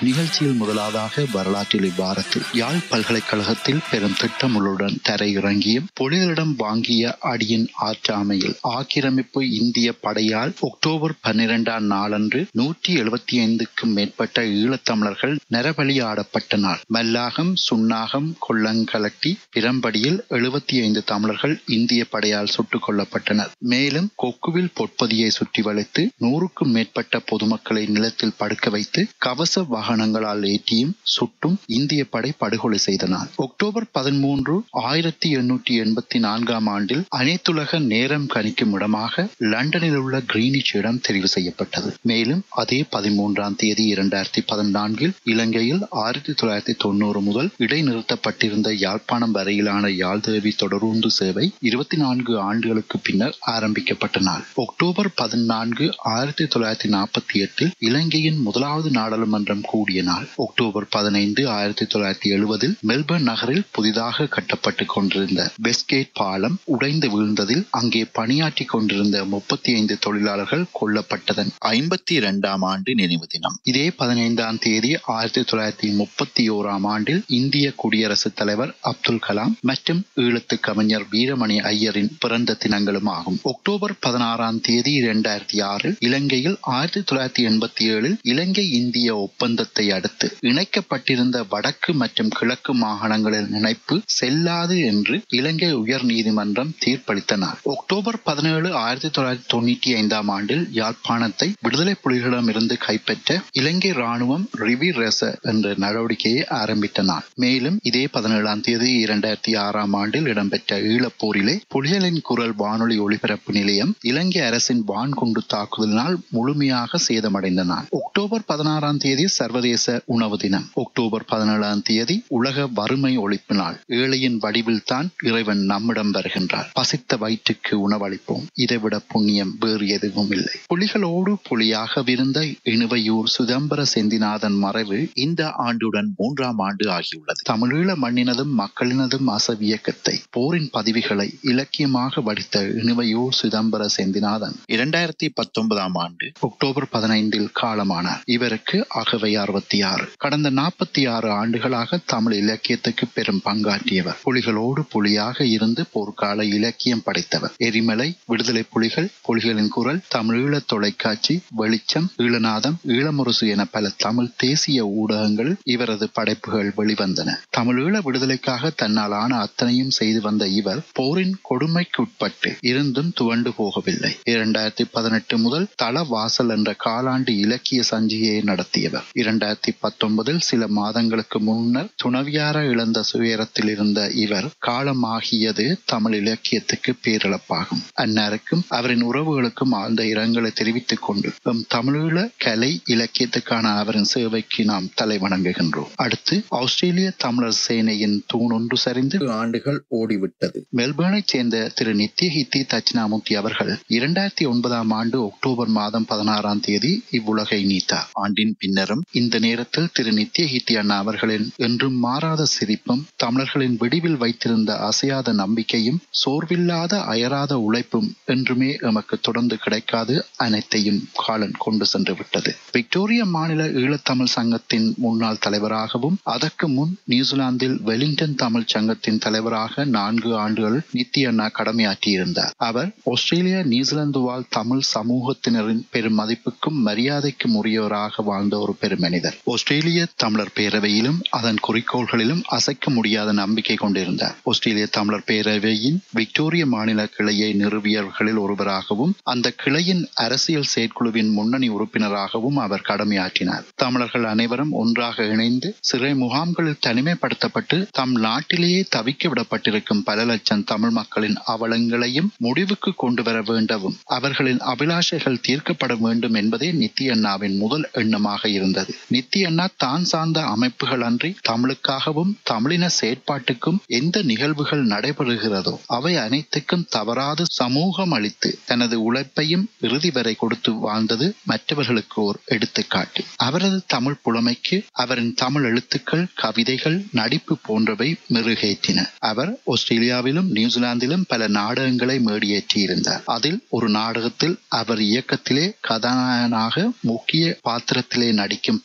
நிகழ்ச்சியில் முதலாவதாக வரலாற்றில் இவ்வாரத்தில் யாழ் பல்கலைக்கழகத்தில் பெரும் திட்டங்களுடன் தரையிறங்கியும் புலிகளிடம் வாங்கிய அடியின் ஆற்றாமையில் ஆக்கிரமிப்பு இந்திய படையால் அக்டோபர் பன்னிரெண்டாம் நாளன்று நூற்றி எழுபத்தி ஐந்துக்கும் மேற்பட்ட ஈழத்தமிழர்கள் நரபலியாடப்பட்ட நாள் மல்லாகம் சுன்னாகம் கொல்லங்கலட்டி பிரம்படியில் எழுபத்தி ஐந்து தமிழர்கள் இந்திய படையால் சுட்டுக் கொல்லப்பட்டனர் மேலும் கொக்குவில் பொற்பதியை சுற்றி வளைத்து நூறுக்கும் மேற்பட்ட பொதுமக்களை நிலத்தில் படுக்க வைத்து கவச வாகனங்களால் ஏற்றியும் சுட்டும் இந்திய படை படுகொலை செய்தனர் அக்டோபர் பதிமூன்று ஆயிரத்தி எண்ணூற்றி எண்பத்தி நான்காம் ஆண்டில் அனைத்துலக நேரம் கணிக்கும் இடமாக லண்டனில் உள்ள கிரீனிச் இடம் தெரிவு செய்யப்பட்டது மேலும் அதே பதிமூன்றாம் தேதி இரண்டாயிரத்தி பதினான்கில் இலங்கையில் ஆயிரத்தி தொள்ளாயிரத்தி தொண்ணூறு முதல் இடைநிறுத்தப்பட்டிருந்த யாழ்ப்பாணம் வரையிலான யாழ்தேவி தொடருந்து சேவை இருபத்தி நான்கு ஆண்டுகளுக்கு பின்னர் ஆரம்பிக்கப்பட்ட நாள் அக்டோபர் பதினான்கு ஆயிரத்தி தொள்ளாயிரத்தி நாற்பத்தி எட்டில் இலங்கையின் முதலாவது நாடாளுமன்றம் கூடிய நாள் அக்டோபர் பதினைந்து ஆயிரத்தி தொள்ளாயிரத்தி எழுபதில் மெல்பர்ன் நகரில் புதிதாக கட்டப்பட்டுக் கொண்டிருந்த வெஸ்கேட் பாலம் உடைந்து வீழ்ந்ததில் அங்கே பணியாற்றி கொண்டிருந்த முப்பத்தி ஐந்து தொழிலாளர்கள் கொல்லப்பட்டதன் ஐம்பத்தி இரண்டாம் ஆண்டு நினைவு தினம் இதே பதினைந்தாம் தேதி ஆயிரத்தி தொள்ளாயிரத்தி முப்பத்தி ஓராம் ஆண்டில் இந்திய குடியரசுத் தலைவர் அப்துல் கலாம் மற்றும் ஈழத்து கவிஞர் வீரமணி ஐயரின் பிறந்த தினங்களும் ஆகும் அக்டோபர் பதினாறாம் தேதி இரண்டாயிரத்தி ஆறில் இலங்கையில் ஆயிரத்தி தொள்ளாயிரத்தி எண்பத்தி ஏழில் இலங்கை இந்திய ஒப்பந்தத்தை அடுத்து இணைக்கப்பட்டிருந்த வடக்கு மற்றும் கிழக்கு மாகாணங்களின் இணைப்பு செல்லாது என்று இலங்கை உயர் நீதிமன்றம் தீர்ப்பளித்த நாள் அக்டோபர் பதினேழு ஆயிரத்தி தொள்ளாயிரத்தி தொண்ணூற்றி ஐந்தாம் ஆண்டில் யாழ்ப்பாணத்தை விடுதலை புலிகளிடமிருந்து கைப்பற்ற இலங்கை ராணுவம் ரிவி ரெச என்ற நடவடிக்கையை ஆரம்பித்த நாள் மேலும் இதே பதினேழாம் தேதி இரண்டாயிரத்தி ஆறாம் ஆண்டில் இடம்பெற்ற ஈழப்போரிலே புலிகளின் குரல் வானொலி ஒளிபரப்பு நிலையம் இலங்கை அரசின் வான்குண்டு தாக்குதலினால் முழுமையாக சேதமடைந்த நாள் அக்டோபர் பதினாறாம் தேதி சர்வதேச உணவு தினம் அக்டோபர் பதினேழாம் தேதி உலக வறுமை ஒழிப்பு நாள் ஏழையின் வடிவில் தான் இறைவன் நம்மிடம் வருகின்றார் பசித்த வயிற்றுக்கு உணவளிப்போம் இதைவிட புண்ணியம் வேறு எதுவும் இல்லை புலிகளோடு புலியாக விருந்த இணுவையூர் சுதம்பர செந்திநாதன் மறைவு இந்த ஆண்டுடன் மூன்றாம் ஆண்டு ஆகியுள்ளது தமிழீழ மண்ணினதும் மக்களினதும் அசவியக்கத்தை போரின் பதிவுகளை இலக்கியமாக வடித்த இணுவையூர் சிதம்பர செந்திநாதன் இரண்டாயிரத்தி பத்தொன்பதாம் ஆண்டு அக்டோபர் பதினைந்தில் காலமானார் இவருக்கு அகவை அறுபத்தி ஆறு கடந்த நாற்பத்தி ஆறு ஆண்டுகளாக தமிழ் இலக்கியத்துக்கு பெரும் பங்காற்றியவர் புலிகளோடு புலியாக இருந்து போர்க்கால இலக்கியம் படைத்தவர் எரிமலை விடுதலை புலிகள் புலிகளின் குரல் தமிழீழ தொலைக்காட்சி வெளிச்சம் ஈழநாதம் ஈழமுரசு என பல தமிழ் தேசிய ஊடகங்கள் இவரது படைப்புகள் வெளிவந்தன தமிழீழ விடுதலைக்காக தன்னால் ஆன அத்தனையும் செய்து வந்த இவர் போரின் கொடுமைக்கு உட்பட்டு இருந்தும் துவண்டு போகவில்லை இரண்டாயிரத்தி பதினெட்டு முதல் தள வாசல் என்ற காலாண்டு இலக்கிய சஞ்சிகையை நடத்தியவர் இரண்டாயிரத்தி பத்தொன்பதில் சில மாதங்களுக்கு முன்னர் துணவியார இழந்த சுயரத்தில் இருந்த இவர் காலமாகியது தமிழ் இலக்கியத்துக்கு பேரிழப்பாகும் அன்னாருக்கும் அவரின் உறவுகளுக்கும் ஆழ்ந்த இரங்கலை தெரிவித்துக் கொண்டு எம் தமிழீழ கலை இலக்கியத்துக்கான அவரின் சேவைக்கு நாம் தலை வணங்குகின்றோம் அடுத்து ஆஸ்திரேலிய தமிழர் சேனையின் தூண் ஒன்று சரிந்து ஆண்டுகள் ஓடிவிட்டது மெல்பர்னைச் சேர்ந்த திரு நித்யஹித்தி தட்சிணாமூர்த்தி அவர்கள் இரண்டாயிரத்தி ஒன்பதாம் ஆண்டு அக்டோபர் மாதம் பதினாறாம் தேதி இவ்வுலகை நீத்தார் ஆண்டின் பின்னரும் இந்த நேரத்தில் திரு நித்யஹித்தி அண்ணா அவர்களின் என்றும் மாறாத சிரிப்பும் தமிழர்களின் விடிவில் வைத்திருந்த அசையாத நம்பிக்கையும் சோர்வில்லாத அயராத உழைப்பும் என்றுமே எமக்கு தொடர்ந்து கிடைக்காது அனைத்தையும் காலன் கொண்டு சென்று விட்டது விக்டோரிய மாநில ஈழத்தமிழ் சங்கத்தின் முன்னாள் தலைவராகவும் அதற்கு முன் நியூசிலாந்தில் வெலிங்டன் தமிழ் சங்கத்தின் தலைவராக நான்கு ஆண்டுகள் நித்திய அண்ணா கடமையாற்றியிருந்தார் அவர் ஆஸ்திரேலிய நியூசிலாந்து வாழ் தமிழ் சமூகத்தினரின் பெரும் மதிப்புக்கும் மரியாதைக்கும் உரியவராக வாழ்ந்த ஒரு பெருமனிதர் ஆஸ்திரேலிய தமிழர் பேரவையிலும் அதன் குறிக்கோள்களிலும் அசைக்க முடியாத நம்பிக்கை கொண்டிருந்தார் ஆஸ்திரேலிய தமிழர் பேரவையின் விக்டோரிய மாநில கிளையை நிறுவியவர்களில் ஒருவராகவும் அந்த கிளையின் அரசியல் செயற்குழுவின் முன்னணி உறுப்பினராகவும் அவர் கடமையாற்றினார் தமிழர்கள் அனைவரும் ஒன்றாக இணைந்து சிறை முகாம்களில் தனிமைப்படுத்தப்பட்டு தம் நாட்டிலேயே தவிக்க விடப்பட்டிருக்கும் பல லட்சம் தமிழ் மக்களின் அவலங்களையும் முடிவுக்கு கொண்டு வர வேண்டவும் அவர்களின் அபிலாஷைகள் தீர்க்கப்பட வேண்டும் என்பதே நித்திய அண்ணாவின் முதல் எண்ணமாக இருந்தது நித்திய அண்ணா தான் சார்ந்த அமைப்புகள் அன்றி தமிழுக்காகவும் தமிழின செயற்பாட்டுக்கும் எந்த நிகழ்வுகள் நடைபெறுகிறதோ அவை அனைத்துக்கும் தவறாது சமூகம் அளித்து தனது உழைப்பையும் இறுதி வரை கொடுத்து வாழ்ந்தது மற்றவர்களுக்கு ஓர் எடுத்துக்காட்டு அவரது தமிழ் புலமைக்கு அவரின் தமிழ் எழுத்துக்கள் கவிதைகள் நடிப்பு போன்றவை மெருகேற்றின அவர் ஆஸ்திரேலியாவிலும் நியூசிலாந்திலும் பல நாடகங்களை மேடியேற்றியிருந்தார் அதில் ஒரு நாடகத்தில் அவர் இயக்கத்திலே கதாநாயகனாக முக்கிய பாத்திரத்திலே நடிக்கும்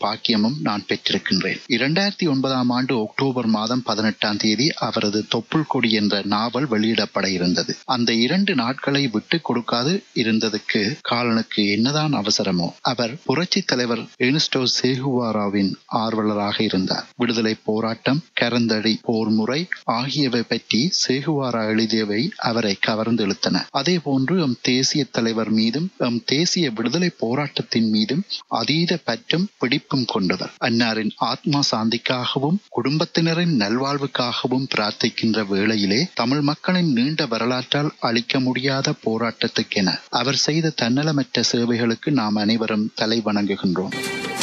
பாக்கியமும் நான் பெற்றிருக்கின்றேன் இரண்டாயிரத்தி ஒன்பதாம் ஆண்டு அக்டோபர் மாதம் பதினெட்டாம் தேதி அவரது தொப்புள் கொடி என்ற நாவல் வெளியிடப்பட இருந்தது அந்த இரண்டு நாட்களை விட்டு கொடுக்காது இருந்ததுக்கு காலனுக்கு என்னதான் அவசரமோ அவர் புரட்சி தலைவர் எனிஸ்டோ சேகுவாராவின் ஆர்வலராக இருந்தார் விடுதலை போராட்டம் கரந்தடி போர் முறை ஆகியவை பற்றி சேகுவாரா எழுதியவை அவரை கவர்ந்து இழுத்தன அதே போன்று எம் தேசிய தலைவர் மீதும் எம் தேசிய விடுதலை போராட்டத்தின் மீதும் அதீத பற்றும் பிடிப்பும் கொண்டவர் அன்னாரின் ஆத்மா சாந்திக்காகவும் குடும்பத்தினரின் நல்வாழ்வுக்காகவும் பிரார்த்திக்கின்ற வேளையிலே தமிழ் மக்களின் நீண்ட வரலாற்றால் அளிக்க முடியாத போராட்டத்துக்கென அவர் செய்த தன்னலமற்ற சேவைகளுக்கு நாம் அனைவரும் தலை வணங்குகின்றோம்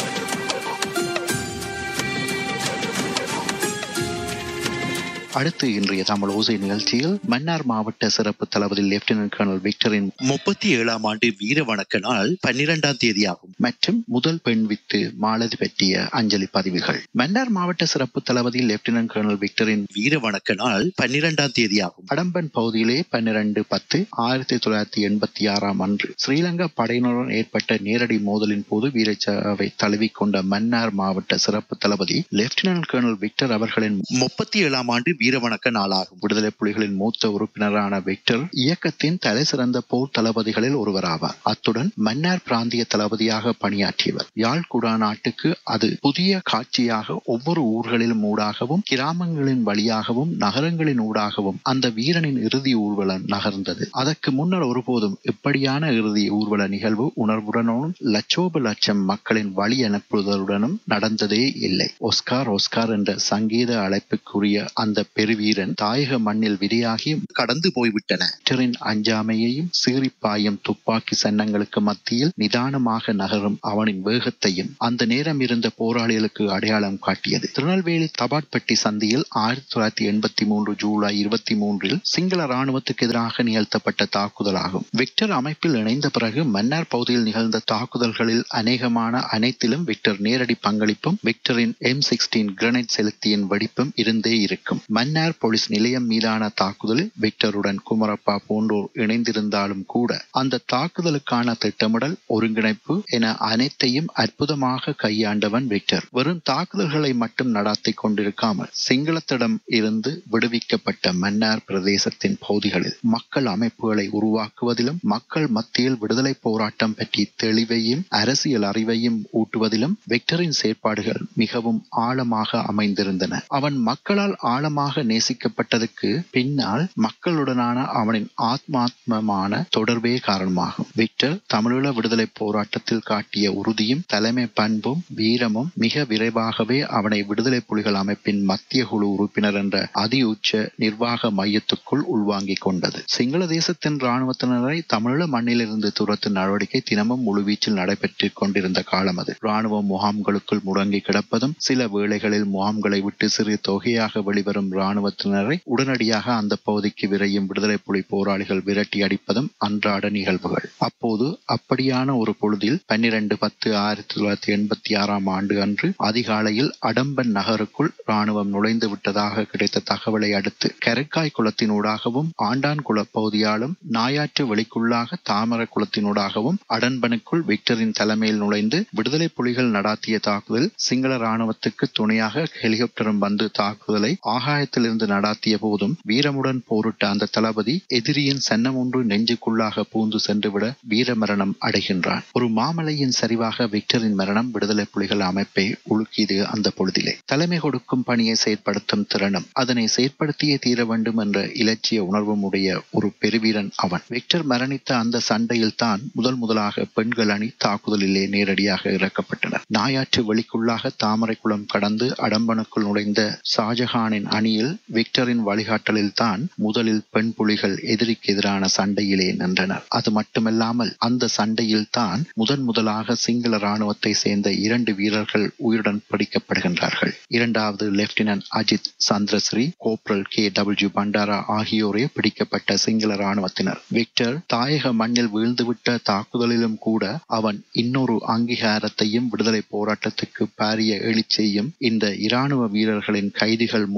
அடுத்து இன்றைய தமிழ் ஓசை நிகழ்ச்சியில் மன்னார் மாவட்ட சிறப்பு தளபதி லெப்டினன்ட் கர்னல் விக்டரின் முப்பத்தி ஏழாம் ஆண்டு வீர வணக்க நாள் பன்னிரெண்டாம் தேதியாகும் மற்றும் முதல் பெண் வித்து மாலதி பற்றிய அஞ்சலி பதிவுகள் மன்னார் மாவட்ட சிறப்பு தளபதி லெப்டினன்ட் கர்னல் விக்டரின் வீர வணக்க நாள் பன்னிரெண்டாம் தேதியாகும் அடம்பன் பகுதியிலே பன்னிரண்டு பத்து ஆயிரத்தி தொள்ளாயிரத்தி எண்பத்தி ஆறாம் அன்று ஸ்ரீலங்கா படையினருடன் ஏற்பட்ட நேரடி மோதலின் போது வீரச்சாவை தழுவிக்கொண்ட மன்னார் மாவட்ட சிறப்பு தளபதி லெப்டினன்ட் கர்னல் விக்டர் அவர்களின் முப்பத்தி ஏழாம் ஆண்டு வீரவணக்க நாளாகும் விடுதலை புலிகளின் மூத்த உறுப்பினரான விக்டர் இயக்கத்தின் தலை சிறந்த போர் தளபதிகளில் ஒருவராவார் அத்துடன் மன்னார் பிராந்திய தளபதியாக பணியாற்றியவர் யாழ்குடா நாட்டுக்கு அது புதிய காட்சியாக ஒவ்வொரு ஊர்களிலும் ஊடாகவும் கிராமங்களின் வழியாகவும் நகரங்களின் ஊடாகவும் அந்த வீரனின் இறுதி ஊர்வலம் நகர்ந்தது அதற்கு முன்னர் ஒருபோதும் இப்படியான இறுதி ஊர்வல நிகழ்வு உணர்வுடனும் லட்சோப லட்சம் மக்களின் வழி அனுப்புதலுடனும் நடந்ததே இல்லை ஒஸ்கார் ஒஸ்கார் என்ற சங்கீத அழைப்புக்குரிய அந்த பெருவீரன் தாயக மண்ணில் விதையாகி கடந்து போய்விட்டன ஹிட்லரின் அஞ்சாமையையும் சீறிப்பாயும் துப்பாக்கி சன்னங்களுக்கு மத்தியில் நிதானமாக நகரும் அவனின் வேகத்தையும் அந்த நேரம் இருந்த போராளிகளுக்கு அடையாளம் காட்டியது திருநெல்வேலி தபாட்பட்டி சந்தியில் ஆயிரத்தி தொள்ளாயிரத்தி எண்பத்தி மூன்று ஜூலை இருபத்தி மூன்றில் சிங்கள ராணுவத்துக்கு எதிராக நிகழ்த்தப்பட்ட தாக்குதலாகும் விக்டர் அமைப்பில் இணைந்த பிறகு மன்னார் பகுதியில் நிகழ்ந்த தாக்குதல்களில் அநேகமான அனைத்திலும் விக்டர் நேரடி பங்களிப்பும் விக்டரின் எம் சிக்ஸ்டீன் கிரனைட் செலுத்தியின் வெடிப்பும் இருந்தே இருக்கும் மன்னார் போலீஸ் நிலையம் மீதான தாக்குதலில் விக்டருடன் குமரப்பா போன்றோர் இணைந்திருந்தாலும் கூட அந்த தாக்குதலுக்கான திட்டமிடல் ஒருங்கிணைப்பு என அனைத்தையும் அற்புதமாக கையாண்டவன் விக்டர் வெறும் தாக்குதல்களை மட்டும் நடாத்தி கொண்டிருக்காமல் சிங்களத்திடம் இருந்து விடுவிக்கப்பட்ட மன்னார் பிரதேசத்தின் பகுதிகளில் மக்கள் அமைப்புகளை உருவாக்குவதிலும் மக்கள் மத்தியில் விடுதலை போராட்டம் பற்றி தெளிவையும் அரசியல் அறிவையும் ஊட்டுவதிலும் விக்டரின் செயற்பாடுகள் மிகவும் ஆழமாக அமைந்திருந்தன அவன் மக்களால் ஆழமாக நேசிக்கப்பட்டதுக்கு பின்னால் மக்களுடனான அவனின் ஆத்மாத்மமான தொடர்பே காரணமாகும் விக்டர் தமிழீழ விடுதலை போராட்டத்தில் காட்டிய உறுதியும் தலைமை பண்பும் வீரமும் மிக விரைவாகவே அவனை விடுதலை புலிகள் அமைப்பின் மத்திய குழு உறுப்பினர் என்ற அதி உச்ச நிர்வாக மையத்துக்குள் உள்வாங்கிக் கொண்டது சிங்கள தேசத்தின் இராணுவத்தினரை தமிழீழ மண்ணிலிருந்து துரத்தும் நடவடிக்கை தினமும் முழுவீச்சில் நடைபெற்றுக் கொண்டிருந்த காலம் அது இராணுவ முகாம்களுக்குள் முடங்கி கிடப்பதும் சில வேளைகளில் முகாம்களை விட்டு சிறு தொகையாக வெளிவரும் இராணுவத்தினரை உடனடியாக அந்த பகுதிக்கு விரையும் விடுதலை புலி போராளிகள் விரட்டி அடிப்பதும் அன்றாட நிகழ்வுகள் அப்போது அப்படியான ஒரு பொழுதில் பன்னிரண்டு பத்து ஆயிரத்தி தொள்ளாயிரத்தி எண்பத்தி ஆறாம் ஆண்டு அன்று அதிகாலையில் அடம்பன் நகருக்குள் இராணுவம் நுழைந்து விட்டதாக கிடைத்த தகவலை அடுத்து கரைக்காய் குளத்தினூடாகவும் ஆண்டான் குள பகுதியாலும் நாயாற்று வெளிக்குள்ளாக தாமர குளத்தினூடாகவும் அடன்பனுக்குள் விக்டரின் தலைமையில் நுழைந்து விடுதலை புலிகள் நடாத்திய தாக்குதல் சிங்கள இராணுவத்துக்கு துணையாக ஹெலிகாப்டரும் வந்து தாக்குதலை ஆகாயத்திலிருந்து நடாத்திய போதும் வீரமுடன் போரிட்ட அந்த தளபதி எதிரியின் சன்னம் ஒன்று நெஞ்சுக்குள்ளாக பூந்து சென்றுவிட வீரமரணம் அடைகின்றான் ஒரு மாமலையின் சரிவாக விக்டரின் மரணம் விடுதலை புலிகள் அமைப்பை உலுக்கியது அந்த பொழுதிலே தலைமை கொடுக்கும் பணியை செயற்படுத்தும் திறனும் அதனை செயற்படுத்தியே தீர வேண்டும் என்ற இலட்சிய உணர்வும் உடைய ஒரு பெருவீரன் அவன் விக்டர் மரணித்த அந்த சண்டையில் தான் முதல் முதலாக பெண்கள் அணி தாக்குதலிலே நேரடியாக இறக்கப்பட்டனர் நாயாற்று வெளிக்குள்ளாக தாமரைக்குளம் கடந்து அடம்பனுக்குள் நுழைந்த ஷாஜஹானின் அணியில் விக்டரின் வழிகாட்டலில் தான் முதலில் பெண் புலிகள் எதிரிக்கு எதிரான சண்டையிலே நின்றனர் அது மட்டுமல்லாமல் அந்த சண்டையில் தான் முதன் முதலாக சிங்கள இராணுவத்தை சேர்ந்த இரண்டு வீரர்கள் உயிருடன் பிடிக்கப்படுகின்றார்கள் இரண்டாவது lieutenant Ajith Chandrasri corporal K W Bandara ஆகியோரே பிடிக்கப்பட்ட சிங்கள இராணுவத்தினர் விக்டர் தாயக மண்ணில் வீழ்ந்துவிட்ட தாக்குதலிலும் கூட அவன் இன்னொரு அங்கீகாரத்தையும் விடுதலை போராட்டத்துக்கு பாரிய எழுச்சியையும் இந்த இராணுவ வீரர்களின் கைதிகள் மூலம்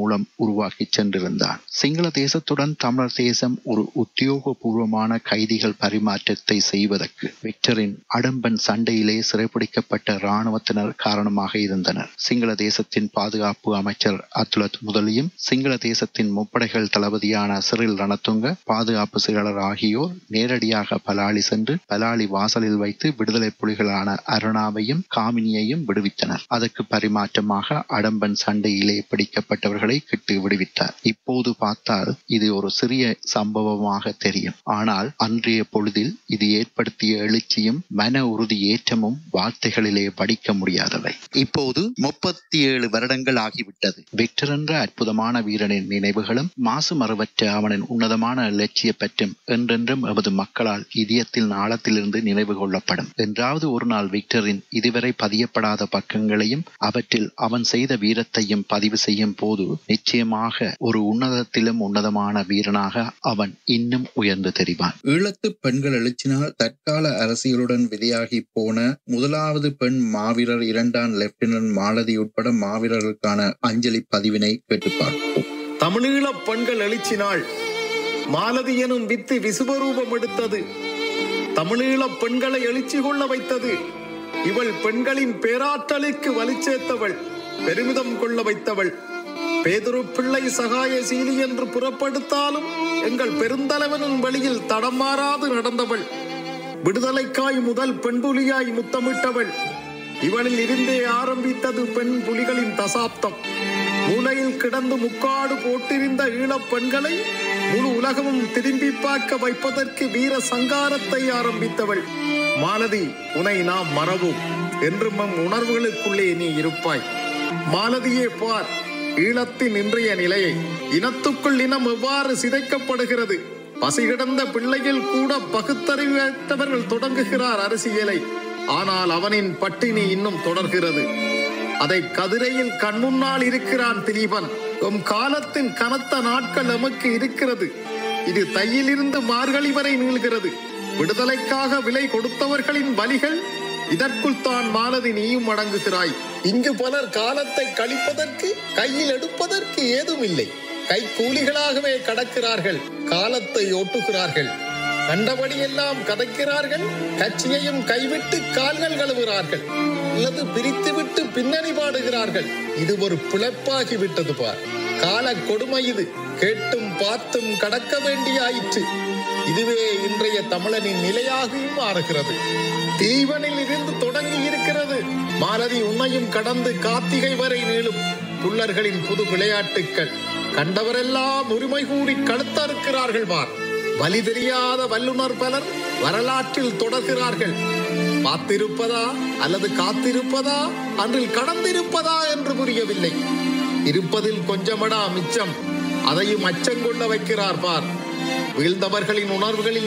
உருவாக்கி சென்றிருந்தான் சிங்கள தேசத்துடன் தமிழர் தேசம் ஒரு உத்தியோகபூர்வமான கைதிகள் பரிமாற்றத்தை செய்வதற்கு விக்டரின் அடம்பன் சண்டையிலே சிறைப்பிடிக்கப்பட்ட இராணுவத்தினர் காரணமாக இருந்தனர் சிங்கள தேசத்தின் பாதுகாப்பு அமைச்சர் அத்துலத் முதலியும் சிங்கள தேசத்தின் முப்படைகள் தளபதியான சிறில் ரணத்துங்க பாதுகாப்பு செயலர் ஆகியோர் நேரடியாக பலாலி சென்று பலாலி வாசலில் வைத்து விடுதலை புலிகளான அருணாவையும் காமினியையும் விடுவித்தனர் அதற்கு பரிமாற்றமாக அடம்பன் சண்டையிலே பிடிக்கப்பட்டவர்களை கிட்டு விடுவித்தார் இப்போது பார்த்தால் இது ஒரு சிறிய சம்பவமாக தெரியும் ஆனால் அன்றைய பொழுதில் இது ஏற்படுத்திய எழுச்சியும் மன உறுதி ஏற்றமும் வார்த்தைகளிலே வடிக்க முடியாதவை இப்போது முப்பத்தி ஏழு வருடங்கள் ஆகிவிட்டது விக்டர் என்ற அற்புதமான வீரனின் நினைவுகளும் மாசு மறுவற்ற அவனின் உன்னதமான லட்சிய பற்றும் என்றென்றும் எமது மக்களால் இதயத்தில் ஆழத்திலிருந்து நினைவு கொள்ளப்படும் என்றாவது ஒரு நாள் விக்டரின் இதுவரை பதியப்படாத பக்கங்களையும் அவற்றில் அவன் செய்த வீரத்தையும் பதிவு செய்யும் போது நிச்சயமாக ஒரு உன்னதத்திலும் உன்னதமான வீரனாக அவன் இன்னும் உயர்ந்து தெரிவான் ஈழத்து பெண்கள் எழுச்சினால் தற்கால அரசியலுடன் விதையாகி போன முதலாவது பெண் மாவீரர் இரண்டாம் லெப்டினன்ட் மாலதி உட்பட மாவீரர்களுக்கான அஞ்சலி பதிவினை கேட்டு பார்ப்போம் தமிழீழ பெண்கள் எழுச்சினாள் மாலதி எனும் வித்து விசுவரூபம் எடுத்தது தமிழீழ பெண்களை எழுச்சி கொள்ள வைத்தது இவள் பெண்களின் பேராற்றலுக்கு வலிச்சேர்த்தவள் பெருமிதம் கொள்ள வைத்தவள் பேதுரு பிள்ளை சகாய சீலி என்று புறப்படுத்தாலும் எங்கள் பெருந்தலைவனின் வழியில் தடமாறாது நடந்தவள் விடுதலைக்காய் முதல் பெண் புலியாய் முத்தமிட்டவள் இவளில் இருந்தே ஆரம்பித்தது பெண் புலிகளின் தசாப்தம் மூலையில் கிடந்து முக்காடு போட்டிருந்த ஈழப் பெண்களை முழு உலகமும் திரும்பி பார்க்க வைப்பதற்கு வீர சங்காரத்தை ஆரம்பித்தவள் மாலதி உனை நாம் மறவோம் என்று நம் உணர்வுகளுக்குள்ளே நீ இருப்பாய் மாலதியே பார் ஈழத்தின் இன்றைய நிலையை இனத்துக்குள் இனம் எவ்வாறு சிதைக்கப்படுகிறது பசிகிடந்த பிள்ளைகள் கூட பகுத்தறிவற்றவர்கள் தொடங்குகிறார் அரசியலை ஆனால் அவனின் பட்டினி இன்னும் தொடர்கிறது அதை கதிரையில் கண்முன்னால் இருக்கிறான் திலீபன் உம் காலத்தின் கனத்த நாட்கள் நமக்கு இருக்கிறது இது தையிலிருந்து மார்கழி வரை நீள்கிறது விடுதலைக்காக விலை கொடுத்தவர்களின் வலிகள் இதற்குள் தான் மாலதி நீயும் அடங்குகிறாய் இங்கு பலர் காலத்தை கழிப்பதற்கு கையில் எடுப்பதற்கு ஏதும் இல்லை கை கூலிகளாகவே கடக்கிறார்கள் காலத்தை ஓட்டுகிறார்கள் கண்டபடியெல்லாம் கதைக்கிறார்கள் கட்சியையும் கைவிட்டு கால்கள் கழுவுகிறார்கள் அல்லது பிரித்துவிட்டு பின்னணி பாடுகிறார்கள் இது ஒரு பிழைப்பாகி விட்டது பார் கால கொடுமை இது கேட்டும் பார்த்தும் கடக்க வேண்டியாயிற்று இதுவே இன்றைய தமிழனின் நிலையாகவும் மாறுகிறது தீவனில் இருந்து தொடங்கி இருக்கிறது மாலதி உன்னையும் கடந்து கார்த்திகை வரை நீளும் புல்லர்களின் புது விளையாட்டுக்கள் கண்டவரெல்லாம் உரிமை கூடி கழுத்தறுக்கிறார்கள் பார் வலி தெரியாத வல்லுனர் பலர் வரலாற்றில் தொடர்கிறார்கள் பார்த்திருப்பதா அல்லது காத்திருப்பதா அன்றில் கடந்திருப்பதா என்று புரியவில்லை இருப்பதில் கொஞ்சமடா மிச்சம் அதையும் அச்சங்கொள்ள வைக்கிறார் பார் வீழ்ந்தவர்களின் உணர்வுகளில்